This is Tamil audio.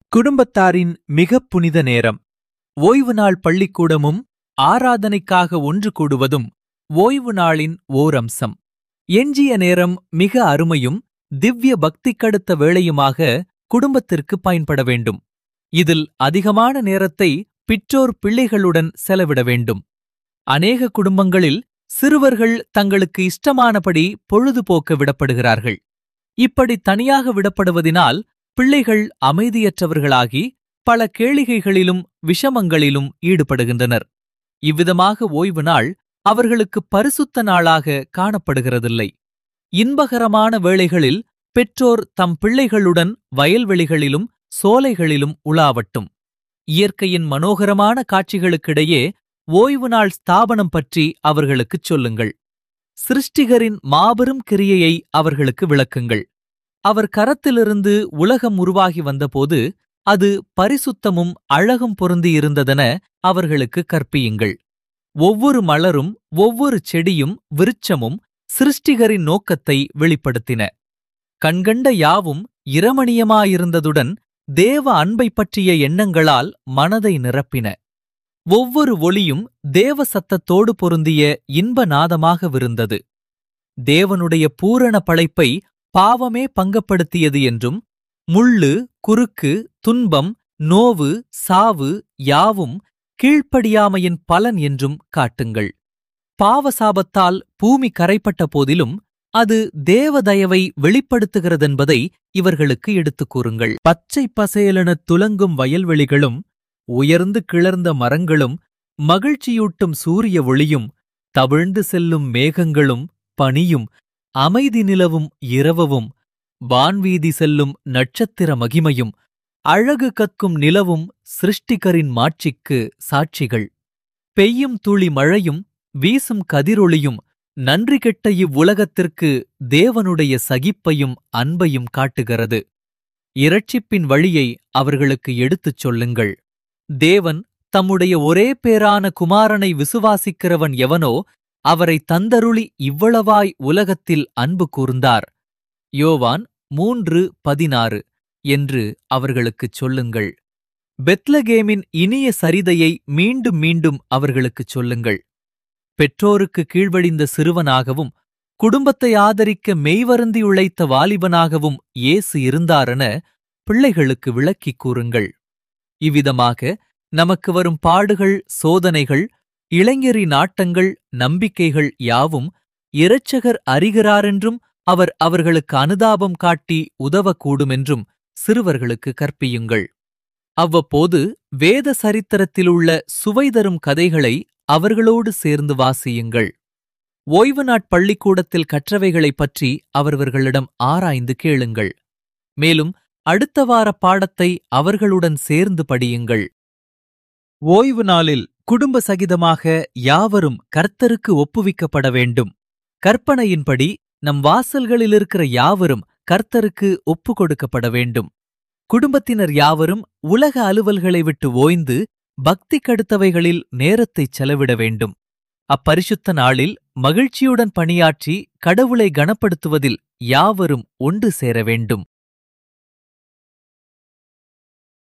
குடும்பத்தாரின் மிகப் புனித நேரம் ஓய்வு நாள் பள்ளிக்கூடமும் ஆராதனைக்காக ஒன்று கூடுவதும் ஓய்வு நாளின் ஓரம்சம் எஞ்சிய நேரம் மிக அருமையும் திவ்ய பக்திக்கடுத்த வேளையுமாக குடும்பத்திற்கு பயன்பட வேண்டும் இதில் அதிகமான நேரத்தை பிற்றோர் பிள்ளைகளுடன் செலவிட வேண்டும் அநேக குடும்பங்களில் சிறுவர்கள் தங்களுக்கு இஷ்டமானபடி பொழுதுபோக்க விடப்படுகிறார்கள் இப்படி தனியாக விடப்படுவதினால் பிள்ளைகள் அமைதியற்றவர்களாகி பல கேளிகைகளிலும் விஷமங்களிலும் ஈடுபடுகின்றனர் இவ்விதமாக ஓய்வு நாள் அவர்களுக்கு பரிசுத்த நாளாக காணப்படுகிறதில்லை இன்பகரமான வேளைகளில் பெற்றோர் தம் பிள்ளைகளுடன் வயல்வெளிகளிலும் சோலைகளிலும் உலாவட்டும் இயற்கையின் மனோகரமான காட்சிகளுக்கிடையே ஓய்வு நாள் ஸ்தாபனம் பற்றி அவர்களுக்குச் சொல்லுங்கள் சிருஷ்டிகரின் மாபெரும் கிரியையை அவர்களுக்கு விளக்குங்கள் அவர் கரத்திலிருந்து உலகம் உருவாகி வந்தபோது அது பரிசுத்தமும் அழகும் பொருந்தியிருந்ததென அவர்களுக்கு கற்பியுங்கள் ஒவ்வொரு மலரும் ஒவ்வொரு செடியும் விருட்சமும் சிருஷ்டிகரின் நோக்கத்தை வெளிப்படுத்தின கண்கண்ட யாவும் இரமணியமாயிருந்ததுடன் தேவ அன்பை பற்றிய எண்ணங்களால் மனதை நிரப்பின ஒவ்வொரு ஒளியும் தேவ சத்தத்தோடு பொருந்திய இன்ப நாதமாகவிருந்தது தேவனுடைய பூரண படைப்பை பாவமே பங்கப்படுத்தியது என்றும் முள்ளு குறுக்கு துன்பம் நோவு சாவு யாவும் கீழ்ப்படியாமையின் பலன் என்றும் காட்டுங்கள் பாவசாபத்தால் பூமி கரைப்பட்ட போதிலும் அது தேவதயவை வெளிப்படுத்துகிறதென்பதை இவர்களுக்கு எடுத்துக் கூறுங்கள் பச்சை பசேலெனத் துலங்கும் வயல்வெளிகளும் உயர்ந்து கிளர்ந்த மரங்களும் மகிழ்ச்சியூட்டும் சூரிய ஒளியும் தவிழ்ந்து செல்லும் மேகங்களும் பனியும் அமைதி நிலவும் இரவவும் வான்வீதி செல்லும் நட்சத்திர மகிமையும் அழகு கக்கும் நிலவும் சிருஷ்டிகரின் மாட்சிக்கு சாட்சிகள் பெய்யும் துளி மழையும் வீசும் கதிரொளியும் நன்றி கெட்ட இவ்வுலகத்திற்கு தேவனுடைய சகிப்பையும் அன்பையும் காட்டுகிறது இரட்சிப்பின் வழியை அவர்களுக்கு எடுத்துச் சொல்லுங்கள் தேவன் தம்முடைய ஒரே பேரான குமாரனை விசுவாசிக்கிறவன் எவனோ அவரை தந்தருளி இவ்வளவாய் உலகத்தில் அன்பு கூர்ந்தார் யோவான் மூன்று பதினாறு என்று அவர்களுக்குச் சொல்லுங்கள் பெத்லகேமின் இனிய சரிதையை மீண்டும் மீண்டும் அவர்களுக்குச் சொல்லுங்கள் பெற்றோருக்கு கீழ்வடிந்த சிறுவனாகவும் குடும்பத்தை ஆதரிக்க மெய்வருந்தி உழைத்த வாலிபனாகவும் இயேசு இருந்தாரென பிள்ளைகளுக்கு விளக்கிக் கூறுங்கள் இவ்விதமாக நமக்கு வரும் பாடுகள் சோதனைகள் இளைஞரி நாட்டங்கள் நம்பிக்கைகள் யாவும் இரட்சகர் அறிகிறாரென்றும் அவர் அவர்களுக்கு அனுதாபம் காட்டி உதவக்கூடுமென்றும் சிறுவர்களுக்கு கற்பியுங்கள் அவ்வப்போது வேத சரித்திரத்திலுள்ள சுவைதரும் கதைகளை அவர்களோடு சேர்ந்து வாசியுங்கள் ஓய்வு நாட் பள்ளிக்கூடத்தில் கற்றவைகளைப் பற்றி அவரவர்களிடம் ஆராய்ந்து கேளுங்கள் மேலும் அடுத்த வார பாடத்தை அவர்களுடன் சேர்ந்து படியுங்கள் ஓய்வு நாளில் குடும்ப சகிதமாக யாவரும் கர்த்தருக்கு ஒப்புவிக்கப்பட வேண்டும் கற்பனையின்படி நம் வாசல்களில் இருக்கிற யாவரும் கர்த்தருக்கு ஒப்பு கொடுக்கப்பட வேண்டும் குடும்பத்தினர் யாவரும் உலக அலுவல்களை விட்டு ஓய்ந்து பக்தி கடுத்தவைகளில் நேரத்தைச் செலவிட வேண்டும் அப்பரிசுத்த நாளில் மகிழ்ச்சியுடன் பணியாற்றி கடவுளை கனப்படுத்துவதில் யாவரும் ஒன்று சேர வேண்டும்